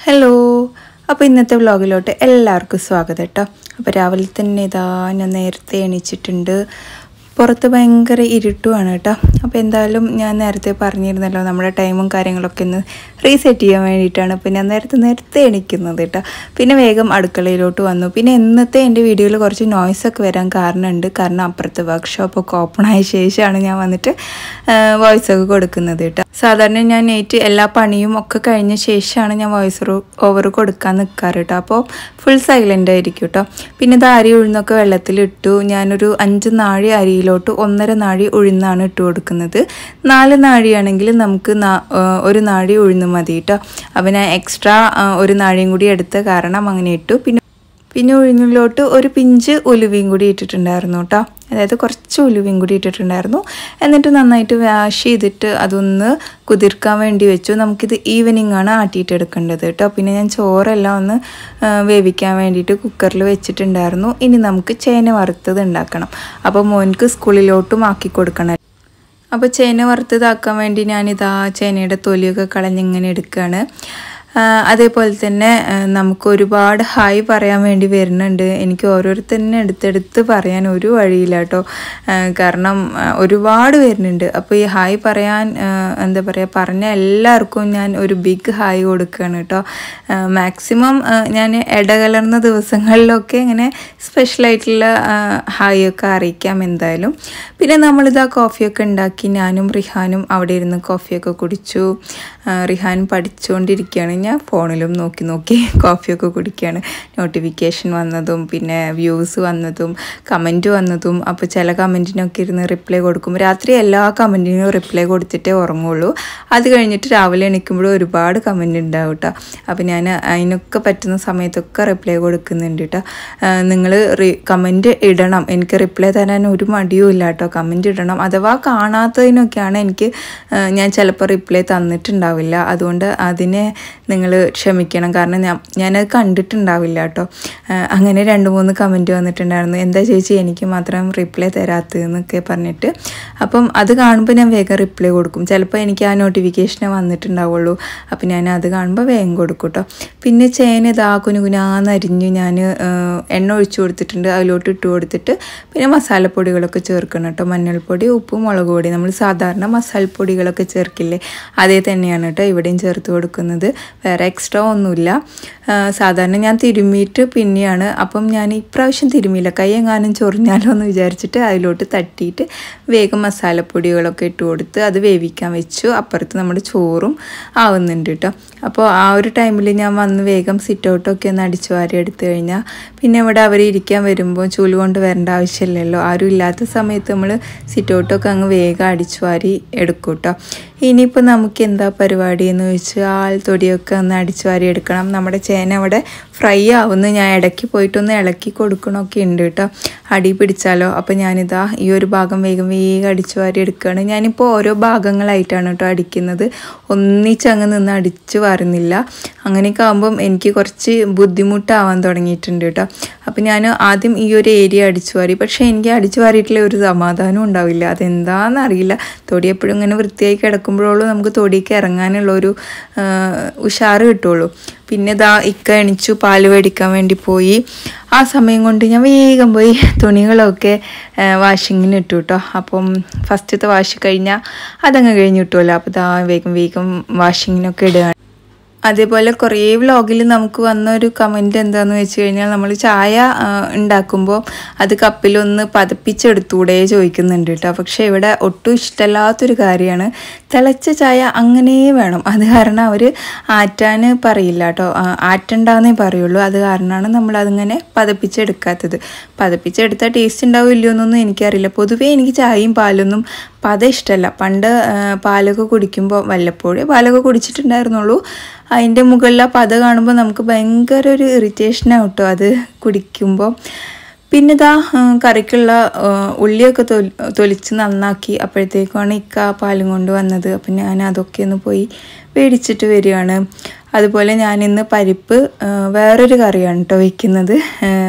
hello അപ്പോൾ ഇന്നത്തെ വ്ളോഗിലോട്ട് എല്ലാവർക്കും സ്വാഗതം കേട്ടോ അപ്പോൾ രാവിലെ തന്നെ ഇതാ ഞാൻ നേരത്തെ എണീച്ചിട്ടുണ്ട് പുറത്ത് ഭയങ്കര ഇരുട്ടുമാണ് കേട്ടോ അപ്പോൾ എന്തായാലും ഞാൻ നേരത്തെ പറഞ്ഞിരുന്നല്ലോ നമ്മുടെ ടൈമും കാര്യങ്ങളൊക്കെ ഒന്ന് റീസെറ്റ് ചെയ്യാൻ വേണ്ടിയിട്ടാണ് അപ്പോൾ ഞാൻ നേരത്തെ നേരത്തെ എണീക്കുന്നത് കേട്ടോ പിന്നെ വേഗം അടുക്കളയിലോട്ട് വന്നു പിന്നെ ഇന്നത്തെ എൻ്റെ വീഡിയോയിൽ കുറച്ച് നോയ്സൊക്കെ വരാൻ കാരണമുണ്ട് കാരണം അപ്പുറത്തെ വർക്ക്ഷോപ്പൊക്കെ ഓപ്പൺ ആയ ശേഷമാണ് ഞാൻ വന്നിട്ട് വോയിസ് ഒക്കെ കൊടുക്കുന്നത് കേട്ടോ സാധാരണ ഞാൻ നൈറ്റ് എല്ലാ പണിയും ഒക്കെ കഴിഞ്ഞ ശേഷമാണ് ഞാൻ വോയിസ് ഓവർ കൊടുക്കാൻ നിൽക്കാറ് കേട്ടോ അപ്പോൾ ഫുൾ സൈലൻ്റ് ആയിരിക്കും കേട്ടോ പിന്നെ ഇത് അരി ഉഴുന്നൊക്കെ വെള്ളത്തിലിട്ടു ഞാനൊരു അഞ്ച് നാഴി അരിയിലോട്ട് ഒന്നര നാഴി ഉഴുന്നാണ് ഇട്ട് കൊടുക്കുന്നത് നാല് നാഴിയാണെങ്കിൽ നമുക്ക് നാ- ആ, ഒരു നാഴി ഉഴുന്ന് മതി കേട്ടോ അപ്പോൾ ഞാൻ എക്സ്ട്രാ ഒരു നാഴിയും കൂടി എടുത്ത കാരണം അങ്ങനെ ഇട്ടു പിന്നെ പിന്നെ ഉഴുന്നിലോട്ട് ഒരു പിഞ്ച് ഉലുവയും കൂടി ഇട്ടിട്ടുണ്ടായിരുന്നു കേട്ടോ അതായത് കുറച്ച് ഉലുവയും കൂടി ഇട്ടിട്ടുണ്ടായിരുന്നു എന്നിട്ട് നന്നായിട്ട് വാഷ് ചെയ്തിട്ട് അതൊന്ന് കുതിർക്കാൻ വേണ്ടി വെച്ചു നമുക്കിത് ഈവനിങ് ആണ് ആട്ടിയിട്ടെടുക്കേണ്ടത് കേട്ടോ പിന്നെ ഞാൻ ചോറെല്ലാം ഒന്ന് ആ, വേവിക്കാൻ വേണ്ടിയിട്ട് കുക്കറിൽ വെച്ചിട്ടുണ്ടായിരുന്നു ഇനി നമുക്ക് ചേന വറുത്തത് ഉണ്ടാക്കണം അപ്പോൾ മോൻക്ക് സ്കൂളിലോട്ടും ആക്കി കൊടുക്കണം അപ്പോൾ ചേന വറുത്തതാക്കാൻ വേണ്ടി ഞാനിതാ ചേനയുടെ തൊലിയൊക്കെ കളഞ്ഞിങ്ങനെ എടുക്കുകയാണ് ആ, അതേപോലെ തന്നെ ആ, നമുക്ക് ഒരുപാട് ഹായ് പറയാൻ വേണ്ടി വരുന്നുണ്ട് എനിക്ക് ഓരോരുത്തന്നെ എടുത്തെടുത്ത് പറയാൻ ഒരു വഴിയില്ല കേട്ടോ ആ, കാരണം ആ, ഒരുപാട് വരുന്നുണ്ട് അപ്പോൾ ഈ ഹായ് പറയാൻ ആ, എന്താ പറയുക പറഞ്ഞ എല്ലാവർക്കും ഞാൻ ഒരു ബിഗ് ഹായ് കൊടുക്കുകയാണ് കേട്ടോ മാക്സിമം ഞാൻ ഇടകലർന്ന ദിവസങ്ങളിലൊക്കെ ഇങ്ങനെ സ്പെഷ്യലായിട്ടുള്ള ഹായ് ഒക്കെ അറിയിക്കാം എന്തായാലും പിന്നെ നമ്മളിതാ കോഫിയൊക്കെ ഉണ്ടാക്കി ഞാനും റിഹാനും അവിടെ ഇരുന്ന് കോഫിയൊക്കെ കുടിച്ചു ആ, റിഹാൻ പഠിച്ചുകൊണ്ടിരിക്കുകയാണ് ഞാൻ ഫോണിലും നോക്കി നോക്കി കോഫിയൊക്കെ കുടിക്കുകയാണ് നോട്ടിഫിക്കേഷൻ വന്നതും പിന്നെ വ്യൂസ് വന്നതും കമൻറ്റ് വന്നതും അപ്പോൾ ചില കമൻറ്റിനൊക്കെ ഇരുന്ന് റിപ്ലൈ കൊടുക്കും രാത്രി എല്ലാ കമൻറ്റിനും റിപ്ലൈ കൊടുത്തിട്ടേ ഉറങ്ങുള്ളൂ അത് കഴിഞ്ഞിട്ട് രാവിലെ എണീക്കുമ്പോഴും ഒരുപാട് കമൻറ്റ് ഉണ്ടാവും കേട്ടോ അപ്പോൾ ഞാൻ അതിനൊക്കെ പറ്റുന്ന സമയത്തൊക്കെ റിപ്ലൈ കൊടുക്കുന്നുണ്ട് കേട്ടോ നിങ്ങൾ കമൻറ്റ് ഇടണം എനിക്ക് റിപ്ലൈ തരാൻ ഒരു മടിയും ഇല്ല കേട്ടോ കമൻറ്റ് ഇടണം അഥവാ കാണാത്തതിനൊക്കെയാണ് എനിക്ക് ആ, ഞാൻ ചിലപ്പോൾ റിപ്ലൈ തന്നിട്ടുണ്ടാവില്ല അതുകൊണ്ട് അതിനെ നിങ്ങൾ ക്ഷമിക്കണം കാരണം ഞാൻ ഞാനത് കണ്ടിട്ടുണ്ടാവില്ല കേട്ടോ ആ, അങ്ങനെ രണ്ട് മൂന്ന് കമൻറ്റ് വന്നിട്ടുണ്ടായിരുന്നു എന്താ ചേച്ചി എനിക്ക് മാത്രം റിപ്ലൈ തരാത്തതെന്നൊക്കെ പറഞ്ഞിട്ട് അപ്പം അത് കാണുമ്പോൾ ഞാൻ വേഗം റിപ്ലൈ കൊടുക്കും ചിലപ്പോൾ എനിക്ക് ആ നോട്ടിഫിക്കേഷനെ വന്നിട്ടുണ്ടാവുള്ളൂ അപ്പം ഞാൻ അത് കാണുമ്പോൾ വേഗം കൊടുക്കും കേട്ടോ പിന്നെ ചേന ഇതാ കുനുകുനാന്ന് അരിഞ്ഞ് ഞാൻ എണ്ണ ഒഴിച്ചു കൊടുത്തിട്ടുണ്ട് അതിലോട്ട് ഇട്ട് കൊടുത്തിട്ട് പിന്നെ മസാലപ്പൊടികളൊക്കെ ചേർക്കണം കേട്ടോ മഞ്ഞൾപ്പൊടി ഉപ്പ് മുളക് പൊടി നമ്മൾ സാധാരണ മസാലപ്പൊടികളൊക്കെ ചേർക്കില്ലേ അതേ തന്നെയാണ് കേട്ടോ ഇവിടെയും ചേർത്ത് കൊടുക്കുന്നത് വേറെ എക്സ്ട്രാ ഒന്നുമില്ല ആ, സാധാരണ ഞാൻ തിരുമ്മിയിട്ട് പിന്നെയാണ് അപ്പം ഞാൻ ഇപ്രാവശ്യം തിരുമ്മിയില്ല കൈ എങ്ങാനും ചൊറിഞ്ഞാലോ എന്ന് വിചാരിച്ചിട്ട് അതിലോട്ട് തട്ടിയിട്ട് വേഗം മസാലപ്പൊടികളൊക്കെ ഇട്ട് കൊടുത്ത് അത് വേവിക്കാൻ വെച്ചു അപ്പുറത്ത് നമ്മുടെ ചോറും ആവുന്നുണ്ട് കേട്ടോ അപ്പോൾ ആ ഒരു ടൈമിൽ ഞാൻ വന്ന് വേഗം സിറ്റ് ഔട്ടൊക്കെ ഒന്ന് അടിച്ചു വാരി എടുത്തു കഴിഞ്ഞാൽ പിന്നെ ഇവിടെ അവർ ഇരിക്കാൻ വരുമ്പോൾ ചൂല് കൊണ്ട് വരേണ്ട ആവശ്യമില്ലല്ലോ ആരും ഇല്ലാത്ത സമയത്ത് നമ്മൾ സിറ്റ് ഔട്ടൊക്കെ അങ്ങ് വേഗം അടിച്ചു വാരി എടുക്കും കേട്ടോ ഇനിയിപ്പോൾ നമുക്ക് എന്താ പരിപാടി എന്ന് വെച്ചാൽ തൊടിയൊക്കെ ഒന്ന് അടിച്ചു വാരി എടുക്കണം നമ്മുടെ ചേന അവിടെ ഫ്രൈ ആവുന്ന ഞാൻ ഇടയ്ക്ക് പോയിട്ടൊന്ന് ഇളക്കി കൊടുക്കണമൊക്കെ ഉണ്ട് കേട്ടോ അടി പിടിച്ചാലോ അപ്പോൾ ഞാനിതാ ഈ ഒരു ഭാഗം വേഗം വേഗം അടിച്ചു വാരി എടുക്കുകയാണ് ഞാനിപ്പോൾ ഓരോ ഭാഗങ്ങളായിട്ടാണ് കേട്ടോ അടിക്കുന്നത് ഒന്നിച്ചങ്ങ് നിന്ന് അടിച്ചു വാരുന്നില്ല അങ്ങനെയൊക്കെ ആകുമ്പം എനിക്ക് കുറച്ച് ബുദ്ധിമുട്ടാവാൻ തുടങ്ങിയിട്ടുണ്ട് കേട്ടോ അപ്പം ഞാൻ ആദ്യം ഈ ഒരു ഏരിയ അടിച്ചു വാരി പക്ഷേ എനിക്ക് അടിച്ചു വാരിയിട്ടുള്ള ഒരു സമാധാനം ഉണ്ടാവില്ല അതെന്താണെന്ന് അറിയില്ല തൊടി എപ്പോഴും ഇങ്ങനെ വൃത്തിയായി കിടക്കുമ്പോഴുള്ളൂ നമുക്ക് തൊടിക്ക് ഇറങ്ങാനുള്ള ഒരു ആ, ഉഷാറ് കിട്ടുള്ളൂ പിന്നെ ദാ ഇക്ക എണിച്ചു പാല് മേടിക്കാൻ വേണ്ടി പോയി ആ സമയം കൊണ്ട് ഞാൻ വേഗം പോയി തുണികളൊക്കെ വാഷിങ്ങിന് ഇട്ടു കേട്ടോ അപ്പം ഫസ്റ്റത്തെ വാഷ് കഴിഞ്ഞാൽ അതങ്ങ് കഴിഞ്ഞ് കിട്ടുമല്ലോ അപ്പോൾ ദാ വേഗം വേഗം വാഷിങ്ങിനൊക്കെ ഇടുകയാണ് അതേപോലെ കുറേ വ്ലോഗിൽ നമുക്ക് വന്ന ഒരു കമൻറ്റ് എന്താന്ന് വെച്ച് കഴിഞ്ഞാൽ നമ്മൾ ചായ ആ, ഉണ്ടാക്കുമ്പോൾ അത് കപ്പിലൊന്ന് പതപ്പിച്ചെടുത്തൂടെ ചോദിക്കുന്നുണ്ട് കേട്ടോ പക്ഷേ ഇവിടെ ഒട്ടും ഇഷ്ടമല്ലാത്തൊരു കാര്യമാണ് തിളച്ച ചായ അങ്ങനെ വേണം അത് കാരണം അവർ ആറ്റാൻ പറയില്ല കേട്ടോ ആ, ആറ്റണ്ടാന്നേ പറയുള്ളൂ അത് കാരണമാണ് നമ്മൾ അതിങ്ങനെ പതപ്പിച്ചെടുക്കാത്തത് പതപ്പിച്ചെടുത്താൽ ടേസ്റ്റ് ഉണ്ടാവും ഇല്ലയോ എന്നൊന്നും എനിക്കറിയില്ല പൊതുവേ എനിക്ക് ചായയും പാലൊന്നും പത ഇഷ്ടമല്ല പണ്ട് ആ, പാലൊക്കെ കുടിക്കുമ്പോൾ വല്ലപ്പോഴേ പാലൊക്കെ കുടിച്ചിട്ടുണ്ടായിരുന്നുള്ളൂ അതിൻ്റെ മുകളിൽ ആ പത കാണുമ്പോൾ നമുക്ക് ഭയങ്കര ഒരു ഇറിറ്റേഷനാണ് കേട്ടോ അത് കുടിക്കുമ്പോൾ പിന്നെ ഇതാ ഉം, കറിക്കുള്ള ആ, ഉള്ളിയൊക്കെ തൊലി തൊലിച്ച് നന്നാക്കി അപ്പോഴത്തേക്കാണ് ഇക്ക ആ പാലും കൊണ്ട് വന്നത് അപ്പം ഞാൻ അതൊക്കെ ഒന്ന് പോയി മേടിച്ചിട്ട് വരികയാണ് അതുപോലെ ഞാനിന്ന് പരിപ്പ് ആ, വേറൊരു കറിയാണ് കേട്ടോ വയ്ക്കുന്നത് ആ,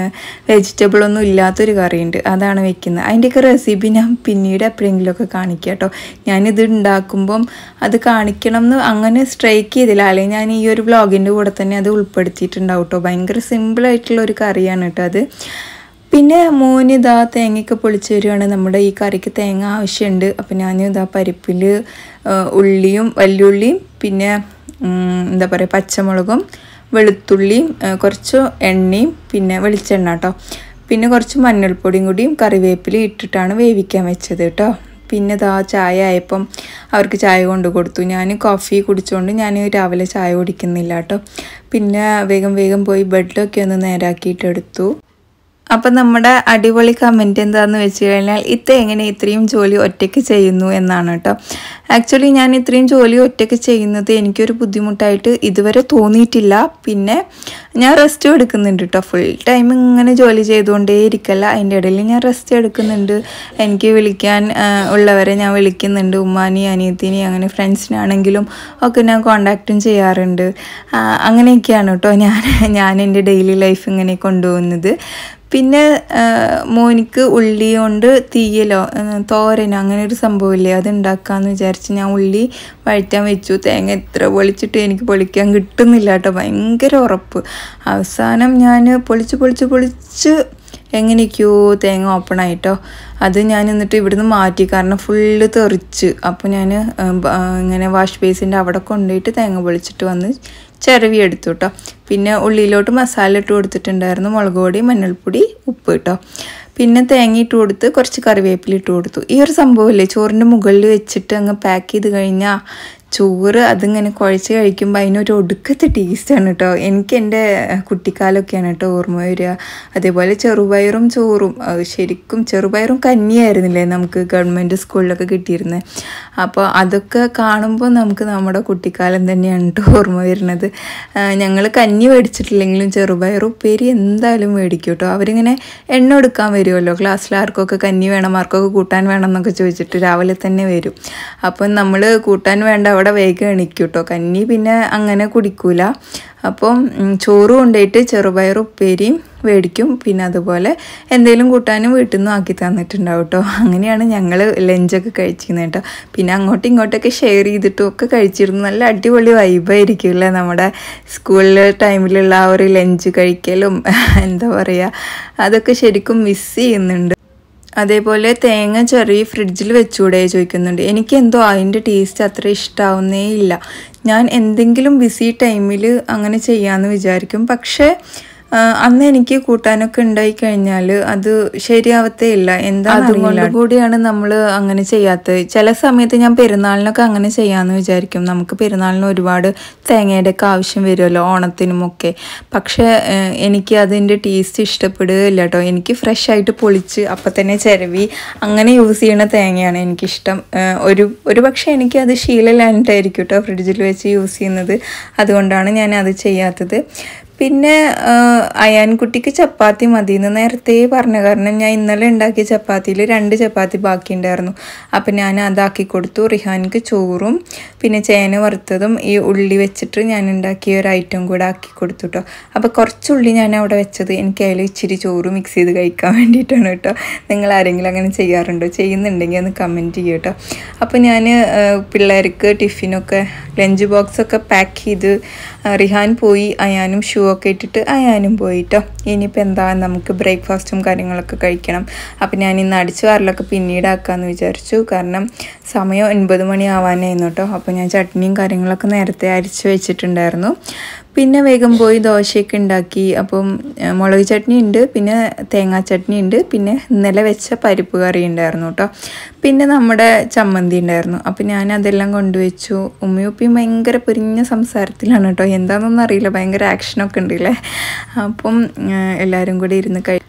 വെജിറ്റബിൾ ഒന്നും ഇല്ലാത്തൊരു കറിയുണ്ട് അതാണ് വെക്കുന്നത് അതിൻ്റെയൊക്കെ റെസിപ്പി ഞാൻ പിന്നീട് എപ്പോഴെങ്കിലുമൊക്കെ കാണിക്കാം കേട്ടോ ഞാനിത് ഉണ്ടാക്കുമ്പം അത് കാണിക്കണം എന്ന് അങ്ങനെ സ്ട്രൈക്ക് ചെയ്തില്ല അല്ലെങ്കിൽ ഞാൻ ഈ ഒരു വ്ളോഗിൻ്റെ കൂടെ തന്നെ അത് ഉൾപ്പെടുത്തിയിട്ടുണ്ടാവും കേട്ടോ ഭയങ്കര സിമ്പിളായിട്ടുള്ള ഒരു കറിയാണ് കേട്ടോ അത് പിന്നെ മോന് ഇതാ തേങ്ങയൊക്കെ പൊളിച്ച് തരുവാണ് നമ്മുടെ ഈ കറിക്ക് തേങ്ങ ആവശ്യമുണ്ട് അപ്പം ഞാൻ ഇതാ പരിപ്പിൽ ഉള്ളിയും വല്യുള്ളിയും പിന്നെ ഉം, എന്താ പറയുക പച്ചമുളകും വെളുത്തുള്ളിയും ആ, കുറച്ച് എണ്ണയും പിന്നെ വെളിച്ചെണ്ണ കേട്ടോ പിന്നെ കുറച്ച് മഞ്ഞൾപ്പൊടിയും കൂടിയും കറിവേപ്പിലയും ഇട്ടിട്ടാണ് വേവിക്കാൻ വെച്ചത് കേട്ടോ പിന്നെ ഇതാ ചായ ആയപ്പം അവർക്ക് ചായ കൊണ്ട് കൊടുത്തു ഞാൻ കോഫി കുടിച്ചുകൊണ്ട് ഞാൻ രാവിലെ ചായ കുടിക്കുന്നില്ല കേട്ടോ പിന്നെ വേഗം വേഗം പോയി ബെഡിലൊക്കെ ഒന്ന് നേരാക്കിയിട്ട് എടുത്തു അപ്പം നമ്മുടെ അടിപൊളി കമൻറ്റ് എന്താന്ന് വെച്ച് കഴിഞ്ഞാൽ ഇത്ത എങ്ങനെ ഇത്രയും ജോലി ഒറ്റയ്ക്ക് ചെയ്യുന്നു എന്നാണ് കേട്ടോ ആക്ച്വലി ഞാൻ ഇത്രയും ജോലി ഒറ്റയ്ക്ക് ചെയ്യുന്നത് എനിക്കൊരു ബുദ്ധിമുട്ടായിട്ട് ഇതുവരെ തോന്നിയിട്ടില്ല പിന്നെ ഞാൻ റെസ്റ്റ് എടുക്കുന്നുണ്ട് കേട്ടോ ഫുൾ ടൈം ഇങ്ങനെ ജോലി ചെയ്തുകൊണ്ടേ ഇരിക്കല്ല അതിൻ്റെ ഇടയിൽ ഞാൻ റെസ്റ്റ് എടുക്കുന്നുണ്ട് എനിക്ക് വിളിക്കാൻ ആ, ഉള്ളവരെ ഞാൻ വിളിക്കുന്നുണ്ട് ഉമ്മാനി അനിയത്തിനി അങ്ങനെ ഫ്രണ്ട്സിനാണെങ്കിലും ഒക്കെ ഞാൻ കോണ്ടാക്റ്റും ചെയ്യാറുണ്ട് ആ, അങ്ങനെയൊക്കെയാണ് കേട്ടോ ഞാൻ ഞാൻ എൻ്റെ ഡെയിലി ലൈഫ് ഇങ്ങനെ കൊണ്ടുപോകുന്നത് പിന്നെ ആ, മോനിക്ക് ഉള്ളി കൊണ്ട് തീയലോ ആ, തോരനോ അങ്ങനെ ഒരു സംഭവമില്ലേ അത് ഉണ്ടാക്കാമെന്ന് വിചാരിച്ച് ഞാൻ ഉള്ളി വഴറ്റാൻ വെച്ചു തേങ്ങ എത്ര പൊളിച്ചിട്ട് എനിക്ക് പൊളിക്കാൻ കിട്ടുന്നില്ല കേട്ടോ ഭയങ്കര ഉറപ്പ് അവസാനം ഞാൻ പൊളിച്ച് പൊളിച്ച് പൊളിച്ച് എങ്ങനെയൊക്കെയോ തേങ്ങ ഓപ്പൺ ആയിട്ടോ അത് ഞാൻ എന്നിട്ട് ഇവിടുന്ന് മാറ്റി കാരണം ഫുള്ള് തെറിച്ച് അപ്പോൾ ഞാൻ ഇങ്ങനെ വാഷ് ബേസിൻ്റെ അവിടെ കൊണ്ടുപോയിട്ട് തേങ്ങ പൊളിച്ചിട്ട് വന്ന് ചിരവി എടുത്തു കേട്ടോ പിന്നെ ഉള്ളിയിലോട്ട് മസാല ഇട്ട് കൊടുത്തിട്ടുണ്ടായിരുന്നു മുളക് പൊടി മഞ്ഞൾപ്പൊടി ഉപ്പ് കേട്ടോ പിന്നെ തേങ്ങ ഇട്ട് കൊടുത്ത് കുറച്ച് കറിവേപ്പില ഇട്ട് കൊടുത്തു ഈ ഒരു സംഭവമില്ലേ ചോറിൻ്റെ മുകളിൽ വെച്ചിട്ട് അങ്ങ് പാക്ക് ചെയ്ത് കഴിഞ്ഞാൽ ചോറ് അതിങ്ങനെ കുഴച്ച് കഴിക്കുമ്പോൾ അതിനൊരു ഒടുക്കത്തെ ടേസ്റ്റാണ് കേട്ടോ എനിക്ക് എൻ്റെ കുട്ടിക്കാലമൊക്കെയാണ് കേട്ടോ ഓർമ്മ വരിക അതേപോലെ ചെറുപയറും ചോറും അത് ശരിക്കും ചെറുപയറും കഞ്ഞിയായിരുന്നില്ലേ നമുക്ക് ഗവൺമെൻറ് സ്കൂളിലൊക്കെ കിട്ടിയിരുന്നത് അപ്പോൾ അതൊക്കെ കാണുമ്പോൾ നമുക്ക് നമ്മുടെ കുട്ടിക്കാലം തന്നെയാണ് കേട്ടോ ഓർമ്മ വരുന്നത് ഞങ്ങൾ കഞ്ഞി മേടിച്ചിട്ടില്ലെങ്കിലും ചെറുപയർ ഉപ്പേരി എന്തായാലും മേടിക്കും കേട്ടോ അവരിങ്ങനെ എണ്ണ എടുക്കാൻ വരുമല്ലോ ക്ലാസ്സിൽ ആർക്കൊക്കെ കഞ്ഞി വേണം ആർക്കൊക്കെ കൂട്ടാൻ വേണം എന്നൊക്കെ ചോദിച്ചിട്ട് രാവിലെ തന്നെ വരും അപ്പം നമ്മൾ കൂട്ടാൻ വേണ്ട അവിടെ വേഗം എണിക്കും കേട്ടോ കഞ്ഞി പിന്നെ അങ്ങനെ കുടിക്കൂല അപ്പം ഉം, ചോറ് കൊണ്ടുപോയിട്ട് ചെറുപയർ ഉപ്പേരിയും മേടിക്കും പിന്നെ അതുപോലെ എന്തെങ്കിലും കൂട്ടാനും വീട്ടിൽ നിന്നും ആക്കി തന്നിട്ടുണ്ടാവും കേട്ടോ അങ്ങനെയാണ് ഞങ്ങൾ ലഞ്ചൊക്കെ കഴിച്ചിരുന്നത് കേട്ടോ പിന്നെ അങ്ങോട്ടും ഇങ്ങോട്ടൊക്കെ ഷെയർ ചെയ്തിട്ടും ഒക്കെ കഴിച്ചിരുന്നു നല്ല അടിപൊളി വൈബായിരിക്കും അല്ലേ നമ്മുടെ സ്കൂളിൽ ടൈമിലുള്ള ആ ഒരു ലഞ്ച് കഴിക്കലും എന്താ പറയുക അതൊക്കെ ശരിക്കും മിസ് ചെയ്യുന്നുണ്ട് അതേപോലെ തേങ്ങ ചെറിയ ഫ്രിഡ്ജിൽ വെച്ചുകൂടെ ചോദിക്കുന്നുണ്ട് എനിക്ക് എന്തോ അതിൻ്റെ ടേസ്റ്റ് അത്ര ഇഷ്ടാവുന്നേ ഇല്ല ഞാൻ എന്തെങ്കിലും ബിസി ടൈമിൽ അങ്ങനെ ചെയ്യാമെന്ന് വിചാരിക്കും പക്ഷേ ആ, അന്ന് എനിക്ക് കൂട്ടാനൊക്കെ ഉണ്ടായി കഴിഞ്ഞാൽ അത് ശരിയാവത്തേ ഇല്ല എന്താ അതുകൊണ്ട് കൂടിയാണ് നമ്മൾ അങ്ങനെ ചെയ്യാത്തത് ചില സമയത്ത് ഞാൻ പെരുന്നാളിനൊക്കെ അങ്ങനെ ചെയ്യാമെന്ന് വിചാരിക്കും നമുക്ക് പെരുന്നാളിന് ഒരുപാട് തേങ്ങയുടെ ഒക്കെ ആവശ്യം വരുമല്ലോ ഓണത്തിനുമൊക്കെ പക്ഷേ ഏഹ്, എനിക്ക് അതിൻ്റെ ടേസ്റ്റ് ഇഷ്ടപ്പെടുകയില്ല കേട്ടോ എനിക്ക് ഫ്രഷ് ആയിട്ട് പൊളിച്ച് അപ്പം തന്നെ ചിരവി അങ്ങനെ യൂസ് ചെയ്യണ തേങ്ങയാണ് എനിക്കിഷ്ടം ഏഹ്, ഒരു ഒരു പക്ഷേ എനിക്കത് ശീലമില്ലാണ്ടായിരിക്കും കേട്ടോ ഫ്രിഡ്ജിൽ വെച്ച് യൂസ് ചെയ്യുന്നത് അതുകൊണ്ടാണ് ഞാൻ അത് ചെയ്യാത്തത് പിന്നെ ആഹ്, അയാൻകുട്ടിക്ക് ചപ്പാത്തി മതി എന്ന് നേരത്തെ പറഞ്ഞ കാരണം ഞാൻ ഇന്നലെ ഉണ്ടാക്കിയ ചപ്പാത്തിയിൽ രണ്ട് ചപ്പാത്തി ബാക്കിയുണ്ടായിരുന്നു അപ്പം ഞാൻ അതാക്കി കൊടുത്തു റിഹാനിക്ക് ചോറും പിന്നെ ചേന വറുത്തതും ഈ ഉള്ളി വെച്ചിട്ട് ഞാൻ ഉണ്ടാക്കിയ ഒരു ഐറ്റം കൂടെ ആക്കി കൊടുത്തു കേട്ടോ അപ്പോൾ കുറച്ച് ഉള്ളി ഞാൻ അവിടെ വെച്ചത് എനിക്ക് അതിൽ ഇച്ചിരി ചോറ് മിക്സ് ചെയ്ത് കഴിക്കാൻ വേണ്ടിയിട്ടാണ് കേട്ടോ നിങ്ങൾ ആരെങ്കിലും അങ്ങനെ ചെയ്യാറുണ്ടോ ചെയ്യുന്നുണ്ടെങ്കിൽ ഒന്ന് കമൻറ്റ് ചെയ്യൂ കേട്ടോ അപ്പോൾ ഞാൻ പിള്ളേർക്ക് ടിഫിനൊക്കെ ലഞ്ച് ബോക്സൊക്കെ പാക്ക് ചെയ്ത് ആ, റിഹാൻ പോയി അയാനും ഷൂ ഒക്കെ ഇട്ടിട്ട് അയാനും പോയിട്ടോ ഇനിയിപ്പോൾ എന്താ നമുക്ക് ബ്രേക്ക്ഫാസ്റ്റും കാര്യങ്ങളൊക്കെ കഴിക്കണം അപ്പം ഞാൻ ഇന്ന് അടിച്ചു വാരലൊക്കെ പിന്നീട് ആക്കാമെന്ന് വിചാരിച്ചു കാരണം സമയം ഒൻപത് മണി ആവാനായിരുന്നു കേട്ടോ അപ്പോൾ ഞാൻ ചട്നിയും കാര്യങ്ങളൊക്കെ നേരത്തെ അരിച്ച് വെച്ചിട്ടുണ്ടായിരുന്നു പിന്നെ വേഗം പോയി ദോശയൊക്കെ ഉണ്ടാക്കി അപ്പം ഏഹ്, മുളക് ചട്നി ഉണ്ട് പിന്നെ തേങ്ങാ ചട്നി ഉണ്ട് പിന്നെ ഇന്നലെ വെച്ച പരിപ്പ് കറി ഉണ്ടായിരുന്നു കേട്ടോ പിന്നെ നമ്മുടെ ചമ്മന്തി ഉണ്ടായിരുന്നു അപ്പം ഞാൻ അതെല്ലാം കൊണ്ടുവച്ചു ഉമ്മയും ഉപ്പയും ഭയങ്കര പൊരിഞ്ഞ സംസാരത്തിലാണ് കേട്ടോ എന്താണെന്നൊന്നും അറിയില്ല ഭയങ്കര ആക്ഷനൊക്കെ ഉണ്ടല്ലേ അപ്പം ഏഹ്, എല്ലാവരും കൂടി ഇരുന്ന് കഴി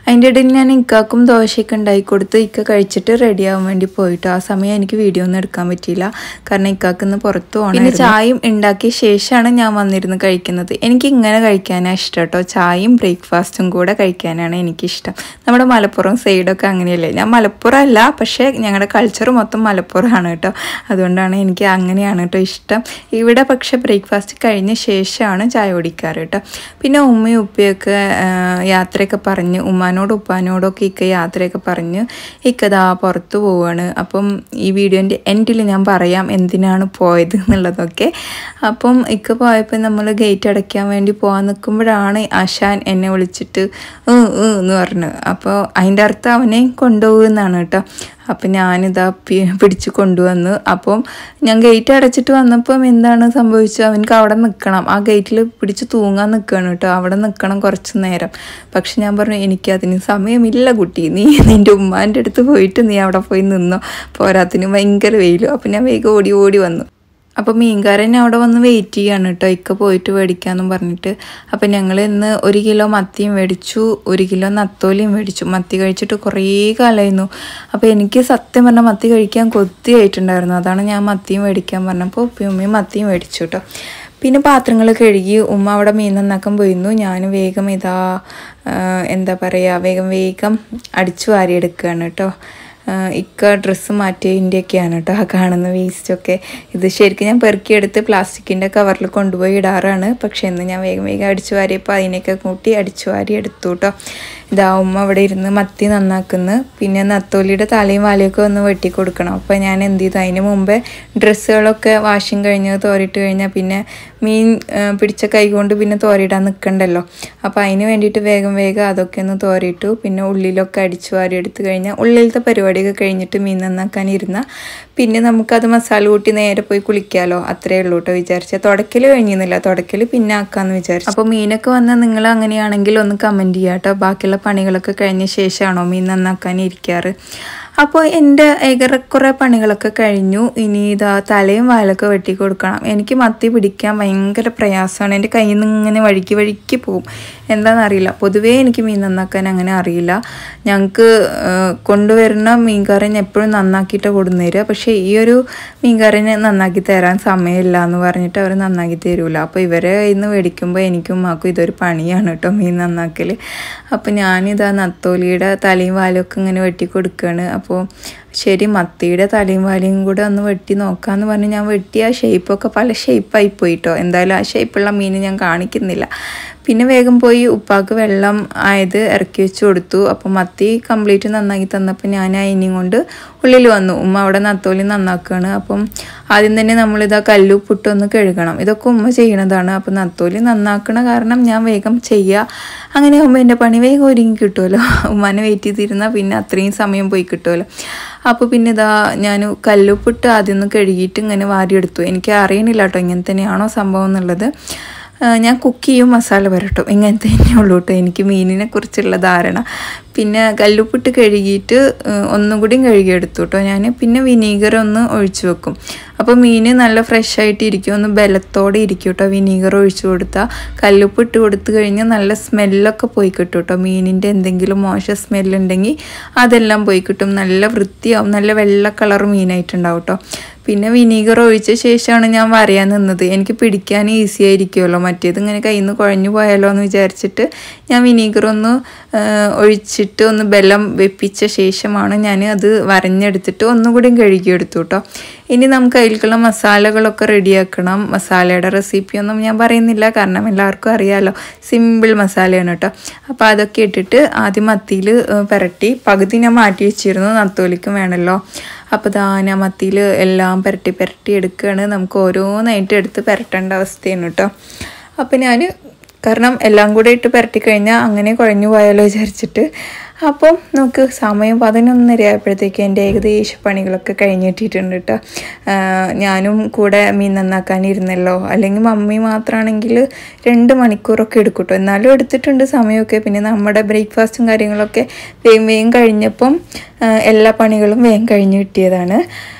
അതിൻ്റെ ഇടയിൽ ഞാൻ ഇക്കാക്കും ദോശയൊക്കെ ഉണ്ടാക്കി കൊടുത്ത് ഇക്ക കഴിച്ചിട്ട് റെഡി ആവാൻ വേണ്ടി പോയിട്ട് ആ സമയം എനിക്ക് വീഡിയോ ഒന്നും എടുക്കാൻ പറ്റിയില്ല കാരണം ഇക്കാക്ക് ഇന്ന് പുറത്ത് പോകണം പിന്നെ ചായയും ഉണ്ടാക്കിയ ശേഷമാണ് ഞാൻ വന്നിരുന്ന് കഴിക്കുന്നത് എനിക്ക് ഇങ്ങനെ കഴിക്കാനാണ് ഇഷ്ടം കേട്ടോ ചായയും ബ്രേക്ക്ഫാസ്റ്റും കൂടെ കഴിക്കാനാണ് എനിക്കിഷ്ടം നമ്മുടെ മലപ്പുറം സൈഡൊക്കെ അങ്ങനെയല്ലേ ഞാൻ മലപ്പുറം അല്ല പക്ഷേ ഞങ്ങളുടെ കൾച്ചർ മൊത്തം മലപ്പുറമാണ് കേട്ടോ അതുകൊണ്ടാണ് എനിക്ക് അങ്ങനെയാണ് കേട്ടോ ഇഷ്ടം ഇവിടെ പക്ഷേ ബ്രേക്ക്ഫാസ്റ്റ് കഴിഞ്ഞ ശേഷമാണ് ചായ കുടിക്കാറ് കേട്ടോ പിന്നെ ഉമ്മയും ഉപ്പയൊക്കെ ആ, യാത്രയൊക്കെ പറഞ്ഞ് ഉമ്മാനോടും ഉപ്പാനോടൊക്കെ ഇക്ക യാത്രയൊക്കെ പറഞ്ഞ് ഇക്കതാ പുറത്ത് പോവുകയാണ് അപ്പം ഈ വീഡിയോൻ്റെ എൻഡിൽ ഞാൻ പറയാം എന്തിനാണ് പോയത് എന്നുള്ളതൊക്കെ അപ്പം ഇക്ക പോയപ്പോൾ നമ്മൾ ഗേറ്റ് അടയ്ക്കാൻ വേണ്ടി പോകാൻ നിൽക്കുമ്പോഴാണ് ആശാൻ എന്നെ വിളിച്ചിട്ട് ഏ ഏ എന്ന് പറഞ്ഞു അപ്പോൾ അതിൻ്റെ അർത്ഥം അവനെ കൊണ്ടുപോകുന്നതാണ് കേട്ടോ അപ്പം ഞാനിതാ പി- പിടിച്ച് കൊണ്ടുവന്നു അപ്പം ഞാൻ ഗേറ്റ് അടച്ചിട്ട് വന്നപ്പം എന്താണ് സംഭവിച്ചത് അവനക്ക് അവിടെ നിൽക്കണം ആ ഗേറ്റിൽ പിടിച്ച് തൂങ്ങാൻ നിൽക്കുകയാണ് കേട്ടോ അവിടെ നിൽക്കണം കുറച്ച് നേരം പക്ഷെ ഞാൻ പറഞ്ഞു എനിക്കതിന് സമയമില്ല കുട്ടി നീ നിൻ്റെ ഉമ്മാൻ്റെ അടുത്ത് പോയിട്ട് നീ അവിടെ പോയി നിന്നോ പോരാത്തിന് ഭയങ്കര വെയിലും അപ്പം ഞാൻ വേഗം ഓടി ഓടി വന്നു അപ്പോൾ മീൻകാരൻ അവിടെ വന്ന് വെയിറ്റ് ചെയ്യാണ് കേട്ടോ ഇക്ക പോയിട്ട് മേടിക്കാമെന്നും പറഞ്ഞിട്ട് അപ്പം ഞങ്ങൾ ഇന്ന് ഒരു കിലോ മത്തിയും മേടിച്ചു ഒരു കിലോ നത്തോലിയും മേടിച്ചു മത്തി കഴിച്ചിട്ട് കുറേ കാലമായിരുന്നു അപ്പോൾ എനിക്ക് സത്യം പറഞ്ഞാൽ മത്തി കഴിക്കാൻ കൊത്തിയായിട്ടുണ്ടായിരുന്നു അതാണ് ഞാൻ മത്തിയും മേടിക്കാൻ പറഞ്ഞപ്പോൾ ഉപ്പയും ഉമ്മയും മത്തിയും മേടിച്ചു കേട്ടോ പിന്നെ പാത്രങ്ങൾ കഴുകി ഉമ്മ അവിടെ മീൻ നന്നാക്കാൻ പോയിരുന്നു ഞാൻ വേഗം ഇതാ ആ, എന്താ പറയുക വേഗം വേഗം അടിച്ചു വാരിയെടുക്കുകയാണ് കേട്ടോ ആഹ് ഇക്ക ഡ്രസ്സ് മാറ്റിയതിൻ്റെയൊക്കെയാണ് കേട്ടോ ആ കാണുന്ന വേസ്റ്റൊക്കെ ഇത് ശരിക്കും ഞാൻ പെറുക്കിയെടുത്ത് പ്ലാസ്റ്റിക്കിൻ്റെ കവറിൽ കൊണ്ടുപോയി ഇടാറാണ് പക്ഷേ ഇന്ന് ഞാൻ വേഗം വേഗം അടിച്ചു വാരിയപ്പോൾ അതിനെയൊക്കെ കൂട്ടി അടിച്ചു വാരി എടുത്തു കേട്ടോ ഇതാ ഉമ്മ അവിടെ ഇരുന്ന് മത്തി നന്നാക്കുന്നു പിന്നെ നത്തോലിയുടെ തലയും വാലയൊക്കെ ഒന്ന് വെട്ടി കൊടുക്കണം അപ്പോൾ ഞാൻ എന്ത് ചെയ്തു അതിന് മുമ്പേ ഡ്രസ്സുകളൊക്കെ വാഷിങ് കഴിഞ്ഞ് തോരിട്ട് കഴിഞ്ഞാൽ പിന്നെ മീൻ ആ, പിടിച്ച കൈ കൊണ്ട് പിന്നെ തോരിയിടാൻ നിൽക്കണ്ടല്ലോ അപ്പോൾ അതിന് വേണ്ടിയിട്ട് വേഗം വേഗം അതൊക്കെ ഒന്ന് തോരിയിട്ടു പിന്നെ ഉള്ളിലൊക്കെ അടിച്ചു വാരി എടുത്തു കഴിഞ്ഞാൽ ഉള്ളിലത്തെ പരിപാടിയൊക്കെ കഴിഞ്ഞിട്ട് മീൻ നന്നാക്കാൻ ഇരുന്ന പിന്നെ നമുക്കത് മസാല കൂട്ടി നേരെ പോയി കുളിക്കാമല്ലോ അത്രേ ഉള്ളൂ കേട്ടോ വിചാരിച്ചാൽ തുടക്കൽ കഴിഞ്ഞിരുന്നില്ല തുടക്കൽ പിന്നെ ആക്കാമെന്ന് വിചാരിച്ചു അപ്പോൾ മീനൊക്കെ വന്നാൽ നിങ്ങൾ അങ്ങനെയാണെങ്കിൽ ഒന്ന് കമൻറ്റ് ചെയ്യുക കേട്ടോ ബാക്കിയുള്ള പണികളൊക്കെ കഴിഞ്ഞ ശേഷമാണോ മീൻ നന്നാക്കാൻ ഇരിക്കാറ് അപ്പോൾ എൻ്റെ ഏകറക്കുറെ പണികളൊക്കെ കഴിഞ്ഞു ഇനി ഇതാ തലയും വാലൊക്കെ വെട്ടി കൊടുക്കണം എനിക്ക് മത്തി പിടിക്കാൻ ഭയങ്കര പ്രയാസമാണ് എൻ്റെ കയ്യിൽ നിന്ന് ഇങ്ങനെ വഴുക്കി വഴുക്കി പോകും എന്താണെന്നറിയില്ല പൊതുവേ എനിക്ക് മീൻ നന്നാക്കാൻ അങ്ങനെ അറിയില്ല ഞങ്ങൾക്ക് കൊണ്ടുവരുന്ന മീൻകാരൻ എപ്പോഴും നന്നാക്കിയിട്ട് കൊടുന്നേരുക പക്ഷേ ഈ ഒരു മീൻകാരന് നന്നാക്കി തരാൻ സമയമില്ല എന്ന് പറഞ്ഞിട്ട് അവർ നന്നാക്കി തരൂല അപ്പോൾ ഇവരെ കയ്യിൽ നിന്ന് മേടിക്കുമ്പോൾ എനിക്കും ഉമ്മാക്കും ഇതൊരു പണിയാണ് കേട്ടോ മീൻ നന്നാക്കൽ അപ്പോൾ ഞാനിതാ നത്തോലിയുടെ തലയും വാലും ഒക്കെ ഇങ്ങനെ വെട്ടി കൊടുക്കുകയാണ് അപ്പോൾ ശരി മത്തിയുടെ തലയും വാലയും കൂടെ ഒന്ന് വെട്ടി നോക്കാമെന്ന് പറഞ്ഞ് ഞാൻ വെട്ടി ആ ഷേപ്പൊക്കെ പല ഷേപ്പായി പോയിട്ടോ എന്തായാലും ആ ഷേപ്പുള്ള മീൻ ഞാൻ കാണിക്കുന്നില്ല പിന്നെ വേഗം പോയി ഉപ്പാക്ക് വെള്ളം ആയത് ഇറക്കി വെച്ച് കൊടുത്തു അപ്പോൾ മത്തി കംപ്ലീറ്റ് നന്നാക്കി തന്നപ്പോൾ ഞാൻ അതിനെയും കൊണ്ട് ഉള്ളിൽ വന്നു ഉമ്മ അവിടെ നത്തോലി നന്നാക്കുകയാണ് അപ്പം ആദ്യം തന്നെ നമ്മളിതാ കല്ലുപ്പിട്ടൊന്ന് കഴുകണം ഇതൊക്കെ ഉമ്മ ചെയ്യണതാണ് അപ്പോൾ നത്തോലി നന്നാക്കണ കാരണം ഞാൻ വേഗം ചെയ്യുക അങ്ങനെ ആകുമ്പോൾ എൻ്റെ പണി വേഗം ഒരുങ്ങി കിട്ടുമല്ലോ ഉമ്മാനെ വെയിറ്റ് ചെയ്തിരുന്നാൽ പിന്നെ അത്രയും സമയം പോയി കിട്ടുമല്ലോ അപ്പോൾ പിന്നെ ഇതാ ഞാൻ കല്ലുപ്പിട്ട് ആദ്യം ഒന്ന് കഴുകിയിട്ട് ഇങ്ങനെ വാരിയെടുത്തു എനിക്ക് അറിയണില്ല കേട്ടോ ഇങ്ങനെ തന്നെയാണോ സംഭവം എന്നുള്ളത് ആ, ഞാൻ കുക്ക് ചെയ്യും മസാല പുരട്ടും ഇങ്ങനത്തെ തന്നെ ഉള്ളൂ കേട്ടോ എനിക്ക് മീനിനെ കുറിച്ചുള്ള ധാരണ പിന്നെ കല്ലുപ്പിട്ട് കഴുകിയിട്ട് ആ, ഒന്നും കൂടിയും കഴുകിയെടുത്തു കേട്ടോ ഞാൻ പിന്നെ വിനീഗർ ഒന്ന് ഒഴിച്ചു വെക്കും അപ്പോൾ മീൻ നല്ല ഫ്രഷ് ആയിട്ട് ഇരിക്കും ഒന്ന് ബലത്തോടെ ഇരിക്കും കേട്ടോ വിനീഗർ ഒഴിച്ചു കൊടുത്താൽ കല്ലുപ്പ് ഇട്ട് കൊടുത്തു കഴിഞ്ഞാൽ നല്ല സ്മെല്ലൊക്കെ പോയി കിട്ടും കേട്ടോ മീനിൻ്റെ എന്തെങ്കിലും മോശം സ്മെല്ലുണ്ടെങ്കിൽ അതെല്ലാം പോയി കിട്ടും നല്ല വൃത്തിയാവും നല്ല വെള്ള കളർ മീനായിട്ടുണ്ടാവും കേട്ടോ പിന്നെ വിനീഗർ ഒഴിച്ച ശേഷമാണ് ഞാൻ വരയാൻ നിന്നത് എനിക്ക് പിടിക്കാൻ ഈസി ആയിരിക്കുമല്ലോ മറ്റേത് ഇങ്ങനെ കയ്യിൽ നിന്ന് കുഴഞ്ഞു പോയാലോ എന്ന് വിചാരിച്ചിട്ട് ഞാൻ വിനീഗർ ഒന്ന് ആ, ഒഴിച്ചിട്ട് ഒന്ന് ബലം വെപ്പിച്ച ശേഷമാണ് ഞാൻ അത് വരഞ്ഞെടുത്തിട്ട് ഒന്നുകൂടി കഴുകിയെടുത്തു കേട്ടോ ഇനി നമുക്ക് അതിലേക്കുള്ള മസാലകളൊക്കെ റെഡിയാക്കണം മസാലയുടെ റെസിപ്പിയൊന്നും ഞാൻ പറയുന്നില്ല കാരണം എല്ലാവർക്കും അറിയാമല്ലോ സിമ്പിൾ മസാലയാണ് കേട്ടോ അപ്പോൾ അതൊക്കെ ഇട്ടിട്ട് ആദ്യം മത്തിയിൽ പുരട്ടി പകുതി ഞാൻ മാറ്റി വെച്ചിരുന്നു നത്തോലിക്കും വേണമല്ലോ അപ്പോൾ ദാ ഞാൻ മത്തിയിൽ എല്ലാം പുരട്ടി പുരട്ടി എടുക്കുകയാണ് നമുക്ക് ഓരോന്നായിട്ട് എടുത്ത് പുരട്ടേണ്ട അവസ്ഥയാണ് കേട്ടോ അപ്പോൾ ഞാൻ കാരണം എല്ലാം കൂടെ ഇട്ട് പുരട്ടി കഴിഞ്ഞാൽ അങ്ങനെ കുഴഞ്ഞു പോയാലോ വിചാരിച്ചിട്ട് അപ്പം നമുക്ക് സമയം പതിനൊന്നര ആയപ്പോഴത്തേക്ക് എൻ്റെ ഏകദേശം പണികളൊക്കെ കഴിഞ്ഞിട്ടിട്ടുണ്ട് കേട്ടോ ആഹ് ഞാനും കൂടെ മീൻ നന്നാക്കാനിരുന്നല്ലോ അല്ലെങ്കിൽ മമ്മി മാത്രമാണെങ്കിൽ രണ്ട് മണിക്കൂറൊക്കെ എടുക്കും കേട്ടോ എന്നാലും എടുത്തിട്ടുണ്ട് സമയമൊക്കെ പിന്നെ നമ്മുടെ ബ്രേക്ക്ഫാസ്റ്റും കാര്യങ്ങളൊക്കെ വേഗം വേഗം കഴിഞ്ഞപ്പം ആഹ് എല്ലാ പണികളും വേഗം കഴിഞ്ഞ് കിട്ടിയതാണ്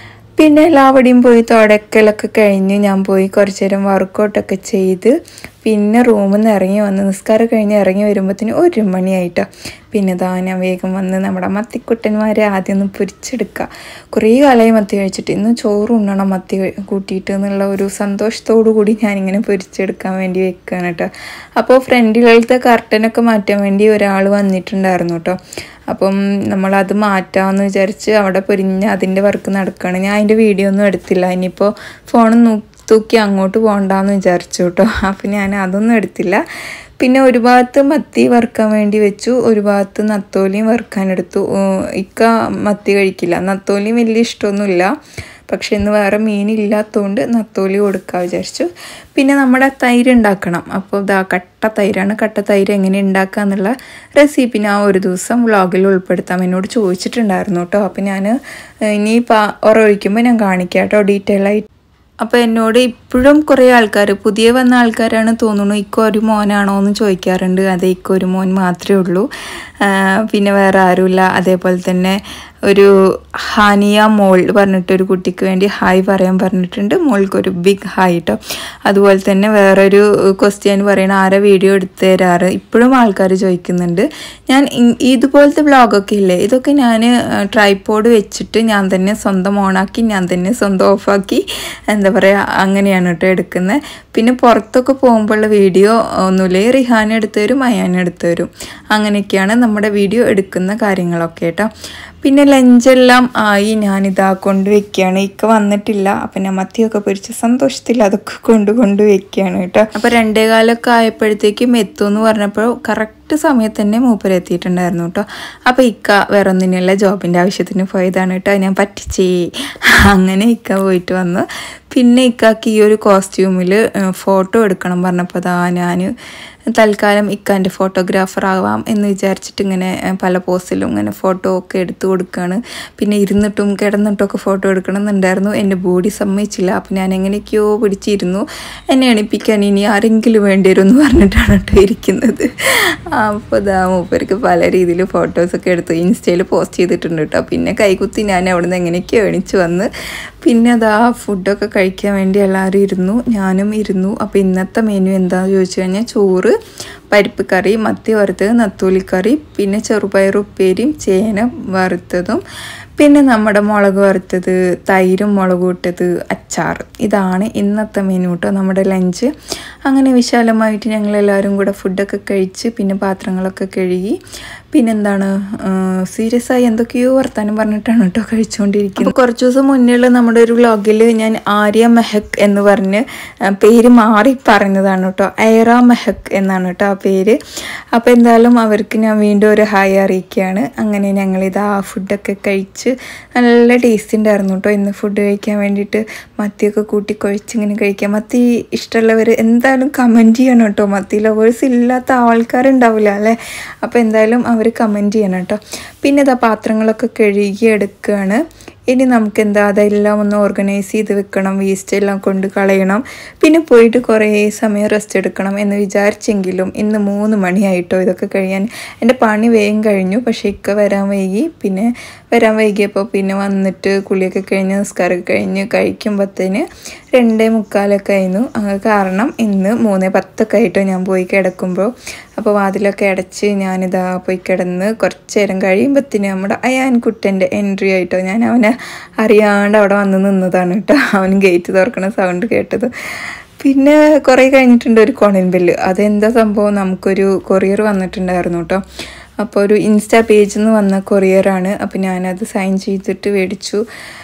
പിന്നെ എല്ലാവിടെയും പോയി തുടക്കലൊക്കെ കഴിഞ്ഞ് ഞാൻ പോയി കുറച്ച് നേരം വർക്കൗട്ടൊക്കെ ചെയ്ത് പിന്നെ റൂമിൽ നിന്ന് ഇറങ്ങി വന്ന് നിസ്കാരം കഴിഞ്ഞ് ഇറങ്ങി വരുമ്പോഴത്തേന് ഒരു മണിയായിട്ടോ പിന്നെ ഇതാ ഞാൻ വേഗം വന്ന് നമ്മുടെ മത്തിക്കുട്ടന്മാരെ ആദ്യം ഒന്ന് പൊരിച്ചെടുക്കുക കുറേ കാലമായി മത്തി കഴിച്ചിട്ട് ഇന്ന് ചോറ് ഉണ്ണണം മത്തി കഴി- കൂട്ടിയിട്ട് എന്നുള്ള ഒരു സന്തോഷത്തോടു കൂടി ഞാനിങ്ങനെ പൊരിച്ചെടുക്കാൻ വേണ്ടി വെക്കുകയാണ് കേട്ടോ അപ്പോൾ ഫ്രണ്ടിലത്തെ കർട്ടനൊക്കെ മാറ്റാൻ വേണ്ടി ഒരാൾ വന്നിട്ടുണ്ടായിരുന്നു കേട്ടോ അപ്പം നമ്മളത് മാറ്റാമെന്ന് വിചാരിച്ച് അവിടെ പൊരിഞ്ഞ് അതിൻ്റെ വർക്ക് നടക്കുകയാണ് ഞാൻ അതിൻ്റെ വീഡിയോ ഒന്നും എടുത്തില്ല ഇനിയിപ്പോൾ ഫോൺ തൂക്കി അങ്ങോട്ട് പോകണ്ടെന്ന് വിചാരിച്ചു കേട്ടോ അപ്പം ഞാൻ അതൊന്നും എടുത്തില്ല പിന്നെ ഒരു ഭാഗത്ത് മത്തി വറുക്കാൻ വേണ്ടി വെച്ചു ഒരു ഭാഗത്ത് നത്തോലിയും വറുക്കാനെടുത്തു ഉം, ഇക്ക മത്തി കഴിക്കില്ല നത്തോലിയും വലിയ ഇഷ്ടമൊന്നുമില്ല പക്ഷെ ഇന്ന് വേറെ മീനില്ലാത്തതുകൊണ്ട് നത്തോലി കൊടുക്കാൻ വിചാരിച്ചു പിന്നെ നമ്മുടെ തൈര് ഉണ്ടാക്കണം അപ്പോൾ ഇതാ കട്ട തൈരാണ് കട്ട തൈര് എങ്ങനെ ഉണ്ടാക്കുക എന്നുള്ള റെസിപ്പി ഞാൻ ഒരു ദിവസം വ്ളോഗിൽ ഉൾപ്പെടുത്താം എന്നോട് ചോദിച്ചിട്ടുണ്ടായിരുന്നു കേട്ടോ അപ്പോൾ ഞാൻ ഇനി പാ ഒരൊഴിക്കുമ്പോൾ ഞാൻ കാണിക്കാം കേട്ടോ ഡീറ്റെയിൽ ആയിട്ട് അപ്പോൾ എന്നോട് ഇപ്പോഴും കുറേ ആൾക്കാർ പുതിയ വന്ന ആൾക്കാരാണ് തോന്നുന്നു ഇക്ക ഒരു മോനാണോ എന്ന് ചോദിക്കാറുണ്ട് അതെ ഇക്ക ഒരു മോൻ മാത്രമേ ഉള്ളൂ ആ, പിന്നെ വേറെ ആരുമില്ല അതേപോലെ തന്നെ ഒരു ഹാനിയ മോൾ പറഞ്ഞിട്ടൊരു കുട്ടിക്ക് വേണ്ടി ഹായ് പറയാൻ പറഞ്ഞിട്ടുണ്ട് മോൾക്ക് ഒരു ബിഗ് ഹായ് കേട്ടോ അതുപോലെ തന്നെ വേറൊരു ക്വസ്റ്റ്യൻ പറയണ ആരെ വീഡിയോ എടുത്തു തരാറ് ഇപ്പോഴും ആൾക്കാർ ചോദിക്കുന്നുണ്ട് ഞാൻ ഇ- ഇതുപോലത്തെ വ്ളോഗൊക്കെ ഇല്ലേ ഇതൊക്കെ ഞാൻ ട്രൈപ്പോഡ് വെച്ചിട്ട് ഞാൻ തന്നെ സ്വന്തം ഓണാക്കി ഞാൻ തന്നെ സ്വന്തം ഓഫാക്കി എന്താ പറയുക അങ്ങനെയാണ് കേട്ടോ എടുക്കുന്നത് പിന്നെ പുറത്തൊക്കെ പോകുമ്പോഴുള്ള വീഡിയോ ഒന്നുമില്ലേ റിഹാൻ എടുത്തു തരും അയാൻ എടുത്തു തരും അങ്ങനെയൊക്കെയാണ് നമ്മുടെ വീഡിയോ എടുക്കുന്ന കാര്യങ്ങളൊക്കെ കേട്ടോ പിന്നെ ലഞ്ചെല്ലാം ആയി ഞാനിതാ കൊണ്ട് വെക്കുകയാണ് ഇക്ക വന്നിട്ടില്ല അപ്പം ഞാൻ മത്തിയൊക്കെ പൊരിച്ച സന്തോഷത്തിൽ അതൊക്കെ കൊണ്ട് കൊണ്ട് വെക്കുകയാണ് കേട്ടോ അപ്പം രണ്ടേ കാലമൊക്കെ ആയപ്പോഴത്തേക്കും എത്തുമെന്ന് പറഞ്ഞപ്പോൾ കറക്റ്റ് സമയത്ത് തന്നെ മൂപ്പര് എത്തിയിട്ടുണ്ടായിരുന്നു കേട്ടോ അപ്പോൾ ഇക്ക വേറെ ഒന്നിനുള്ള ജോബിൻ്റെ ആവശ്യത്തിന് പോയതാണ് കേട്ടോ ഞാൻ പറ്റിച്ചേ അങ്ങനെ ഇക്ക പോയിട്ട് വന്നു പിന്നെ ഇക്കാക്ക് ഈ ഒരു കോസ്റ്റ്യൂമിൽ ഫോട്ടോ എടുക്കണം പറഞ്ഞപ്പോൾ അതാ ഞാൻ തൽക്കാലം ഇക്കാൻ്റെ ഫോട്ടോഗ്രാഫർ ആവാം എന്ന് വിചാരിച്ചിട്ട് ഇങ്ങനെ ഏഹ്, പല പോസിലും ഇങ്ങനെ ഫോട്ടോ ഒക്കെ എടുത്തു കൊടുക്കുകയാണ് പിന്നെ ഇരുന്നിട്ടും കിടന്നിട്ടും ഒക്കെ ഫോട്ടോ എടുക്കണം എന്നുണ്ടായിരുന്നു എൻ്റെ ബോഡി സമ്മതിച്ചില്ല അപ്പോൾ ഞാൻ എങ്ങനെയൊക്കെയോ പിടിച്ചിരുന്നു എന്നെ എണിപ്പിക്കാൻ ഇനി ആരെങ്കിലും വേണ്ടി വരും എന്ന് പറഞ്ഞിട്ടാണ് കേട്ടോ ഇരിക്കുന്നത് അപ്പോൾ ഇതാ മൂപ്പർക്ക് പല രീതിയിൽ ഫോട്ടോസൊക്കെ എടുത്ത് ഇൻസ്റ്റയിൽ പോസ്റ്റ് ചെയ്തിട്ടുണ്ട് കേട്ടോ പിന്നെ കൈകുത്തി ഞാൻ അവിടെ നിന്ന് എങ്ങനെയൊക്കെയോ എണിച്ച് വന്ന് പിന്നെ അതാ ഫുഡൊക്കെ കഴിക്കാൻ വേണ്ടി എല്ലാവരും ഇരുന്നു ഞാനും ഇരുന്നു അപ്പോൾ ഇന്നത്തെ മെനു എന്താണെന്ന് ചോദിച്ചു കഴിഞ്ഞാൽ ചോറ് പരിപ്പ് കറി മത്തി വറുത്തത് നത്തൂലിക്കറി പിന്നെ ചെറുപയർ ഉപ്പേരിയും ചേന വറുത്തതും പിന്നെ നമ്മുടെ മുളക് വറുത്തത് തൈരും മുളക് ഇട്ടത് അച്ചാർ ഇതാണ് ഇന്നത്തെ മെനു കേട്ടോ നമ്മുടെ ലഞ്ച് അങ്ങനെ വിശാലമായിട്ട് ഞങ്ങളെല്ലാവരും കൂടെ ഫുഡൊക്കെ കഴിച്ച് പിന്നെ പാത്രങ്ങളൊക്കെ കഴുകി പിന്നെന്താണ് സീരിയസ് ആയി എന്തൊക്കെയോ വർത്താനം പറഞ്ഞിട്ടാണ് കേട്ടോ കഴിച്ചുകൊണ്ടിരിക്കുന്നത് അപ്പോൾ കുറച്ച് ദിവസം മുന്നേയുള്ള നമ്മുടെ ഒരു വ്ളോഗിൽ ഞാൻ ആര്യ മെഹക് എന്ന് പറഞ്ഞ് ആ, പേര് മാറി പറഞ്ഞതാണ് കേട്ടോ ഐറ മെഹക് എന്നാണ് കേട്ടോ ആ പേര് അപ്പോൾ എന്തായാലും അവർക്ക് ഞാൻ വീണ്ടും ഒരു ഹായ് അറിയിക്കുകയാണ് അങ്ങനെ ഞങ്ങളിതാ ഫുഡൊക്കെ കഴിച്ച് നല്ല ടേസ്റ്റ് ഉണ്ടായിരുന്നു കേട്ടോ ഇന്ന് ഫുഡ് കഴിക്കാൻ വേണ്ടിയിട്ട് മത്തിയൊക്കെ കൂട്ടി കുഴച്ചിങ്ങനെ കഴിക്കാം മത്തി ഇഷ്ടമുള്ളവർ എന്തായാലും കമൻറ്റ് ചെയ്യണം കേട്ടോ മത്തി ലവേഴ്സ് ഇല്ലാത്ത ആൾക്കാരുണ്ടാവില്ല അല്ലേ അപ്പോൾ എന്തായാലും അവർ കമൻറ്റ് ചെയ്യണം കേട്ടോ പിന്നെ ഇതാ പാത്രങ്ങളൊക്കെ കഴുകി എടുക്കുകയാണ് ഇനി നമുക്ക് എന്താ അതെല്ലാം ഒന്ന് ഓർഗനൈസ് ചെയ്ത് വെക്കണം വേസ്റ്റ് എല്ലാം കൊണ്ട് കളയണം പിന്നെ പോയിട്ട് കുറേ സമയം റെസ്റ്റ് എടുക്കണം എന്ന് വിചാരിച്ചെങ്കിലും ഇന്ന് മൂന്ന് മണിയായിട്ടോ ഇതൊക്കെ കഴിയാൻ എൻ്റെ പണി വേഗം കഴിഞ്ഞു പക്ഷേ ഇക്ക വരാൻ വൈകി പിന്നെ വരാൻ വൈകിയപ്പോൾ പിന്നെ വന്നിട്ട് കുളിയൊക്കെ കഴിഞ്ഞ് നിസ്കാരമൊക്കെ കഴിഞ്ഞ് കഴിക്കുമ്പോഴത്തേന് രണ്ടേ മുക്കാലൊക്കെ ആയിരുന്നു അങ്ങ് കാരണം ഇന്ന് മൂന്നേ പത്തൊക്കെ ആയിട്ടോ ഞാൻ പോയി കിടക്കുമ്പോൾ അപ്പോൾ വാതിലൊക്കെ അടച്ച് ഞാനിതാ പോയി കിടന്ന് കുറച്ച് നേരം കഴിയുമ്പോഴത്തേന് നമ്മുടെ അയാൻകുട്ടൻ്റെ എൻട്രി ആയിട്ടോ ഞാൻ അവനെ അറിയാണ്ട് അവിടെ വന്ന് നിന്നതാണ് കേട്ടോ അവൻ ഗേറ്റ് തുറക്കണ സൗണ്ട് കേട്ടത് പിന്നെ കുറേ കഴിഞ്ഞിട്ടുണ്ട് ഒരു കോണിൻ ബെല്ല് അതെന്താ സംഭവം നമുക്കൊരു കൊറിയർ വന്നിട്ടുണ്ടായിരുന്നു കേട്ടോ അപ്പോൾ ഒരു ഇൻസ്റ്റാ പേജിൽ നിന്ന് വന്ന കൊറിയറാണ് അപ്പോൾ ഞാനത് സൈൻ ചെയ്തിട്ട് മേടിച്ചു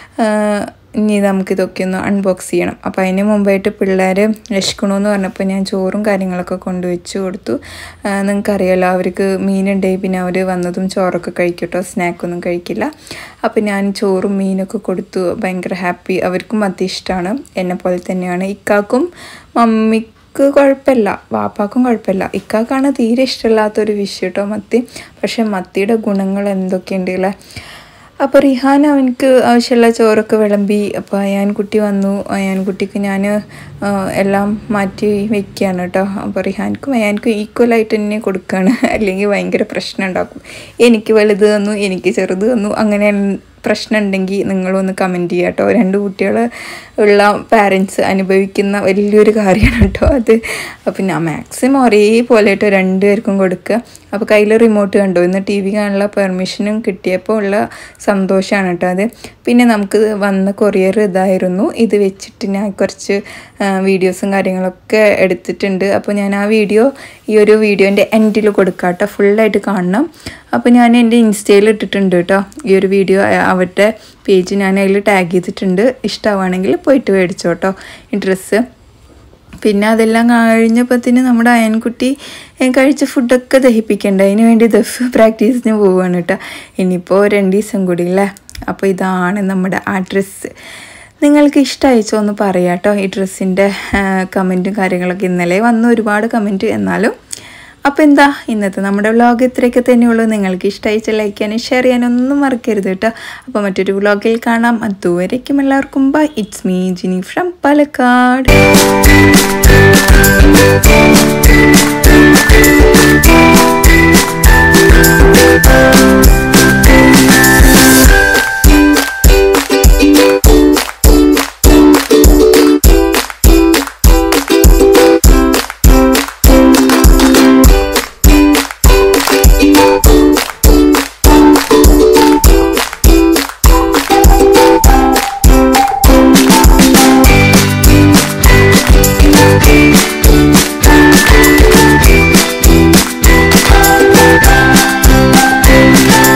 ആഹ് ഇനി നമുക്കിതൊക്കെ ഒന്ന് അൺബോക്സ് ചെയ്യണം അപ്പോൾ അതിന് മുമ്പായിട്ട് പിള്ളേർ വിശക്കണമെന്ന് പറഞ്ഞപ്പോൾ ഞാൻ ചോറും കാര്യങ്ങളൊക്കെ കൊണ്ടുവച്ച് കൊടുത്തു ആഹ് നിങ്ങൾക്കറിയാലോ അവർക്ക് മീനുണ്ടെങ്കിൽ പിന്നെ അവർ വന്നതും ചോറൊക്കെ കഴിക്കട്ടോ സ്നാക്കൊന്നും കഴിക്കില്ല അപ്പോൾ ഞാൻ ചോറും മീനൊക്കെ കൊടുത്തു ഭയങ്കര ഹാപ്പി അവർക്കും മത്തി ഇഷ്ടമാണ് എന്നെ പോലെ തന്നെയാണ് ഇക്കാക്കും മമ്മിക്ക് കുഴപ്പമില്ല വാപ്പാക്കും കുഴപ്പമില്ല ഇക്കാക്കാണ് തീരെ ഇഷ്ടമില്ലാത്തൊരു വിഷയം കേട്ടോ മത്തി പക്ഷേ മത്തിയുടെ ഗുണങ്ങൾ എന്തൊക്കെയുണ്ട് അല്ലേ അപ്പോൾ റിഹാൻ അവനക്ക് ആവശ്യമുള്ള ചോറൊക്കെ വിളമ്പി അപ്പോൾ അയാൻകുട്ടി വന്നു അയാൻകുട്ടിക്ക് ഞാൻ എല്ലാം മാറ്റി വെക്കുകയാണ് കേട്ടോ അപ്പോൾ റിഹാൻക്കും അയാൻക്കും ഈക്വലായിട്ട് തന്നെ കൊടുക്കുകയാണ് അല്ലെങ്കിൽ ഭയങ്കര പ്രശ്നം ഉണ്ടാക്കും എനിക്ക് വലുത് തന്നു എനിക്ക് ചെറുത് തന്നു അങ്ങനെ പ്രശ്നം ഉണ്ടെങ്കിൽ നിങ്ങളൊന്ന് കമൻറ്റ് ചെയ്യുക കേട്ടോ രണ്ട് കുട്ടികൾ ഉള്ള പാരൻസ് അനുഭവിക്കുന്ന വലിയൊരു കാര്യമാണ് കേട്ടോ അത് അപ്പം ഞാൻ മാക്സിമം ഒരേപോലെ കേട്ടോ രണ്ടുപേർക്കും കൊടുക്കുക അപ്പോൾ കയ്യിൽ റിമോട്ട് കണ്ടോ ഇന്ന് ടി വി കാണാനുള്ള പെർമിഷനും കിട്ടിയപ്പോൾ ഉള്ള സന്തോഷമാണ് കേട്ടോ അത് പിന്നെ നമുക്ക് വന്ന കൊറിയർ ഇതായിരുന്നു ഇത് വെച്ചിട്ട് ഞാൻ കുറച്ച് വീഡിയോസും കാര്യങ്ങളൊക്കെ എടുത്തിട്ടുണ്ട് അപ്പോൾ ഞാൻ ആ വീഡിയോ ഈ ഒരു വീഡിയോൻ്റെ എൻഡിൽ കൊടുക്കാം കേട്ടോ ഫുള്ളായിട്ട് കാണണം അപ്പോൾ ഞാൻ എൻ്റെ ഇൻസ്റ്റയിൽ ഇട്ടിട്ടുണ്ട് കേട്ടോ ഈ ഒരു വീഡിയോ അവരുടെ പേജ് ഞാൻ അതിൽ ടാഗ് ചെയ്തിട്ടുണ്ട് ഇഷ്ടമാണെങ്കിൽ പോയിട്ട് മേടിച്ചോ കേട്ടോ ഈ ഡ്രസ്സ് പിന്നെ അതെല്ലാം കഴിഞ്ഞപ്പോഴത്തേന് നമ്മുടെ അയൻകുട്ടി കഴിച്ച ഫുഡൊക്കെ ദഹിപ്പിക്കണ്ട അതിന് വേണ്ടി ദഫ് പ്രാക്ടീസിന് പോവുകയാണ് കേട്ടോ ഇനിയിപ്പോൾ രണ്ട് ദിവസം കൂടി അല്ലേ അപ്പോൾ ഇതാണ് നമ്മുടെ ആ ഡ്രസ്സ് നിങ്ങൾക്ക് ഇഷ്ടമായിച്ചോ എന്ന് പറയാം കേട്ടോ ഈ ഡ്രസ്സിൻ്റെ കമൻറ്റും കാര്യങ്ങളൊക്കെ ഇന്നലെ വന്നു ഒരുപാട് കമൻറ്റ് എന്നാലും അപ്പോൾ എന്താ ഇന്നത്തെ നമ്മുടെ വ്ളോഗ് ഇത്രയൊക്കെ തന്നെയുള്ളൂ നിങ്ങൾക്ക് ഇഷ്ടമായിച്ച ലൈക്ക് ചെയ്യാനും ഷെയർ ചെയ്യാനും ഒന്നും മറക്കരുത് കേട്ടോ അപ്പോൾ മറ്റൊരു വ്ളോഗിൽ കാണാം അതുവരേക്കും എല്ലാവർക്കും bye it's me Jini from Palakkad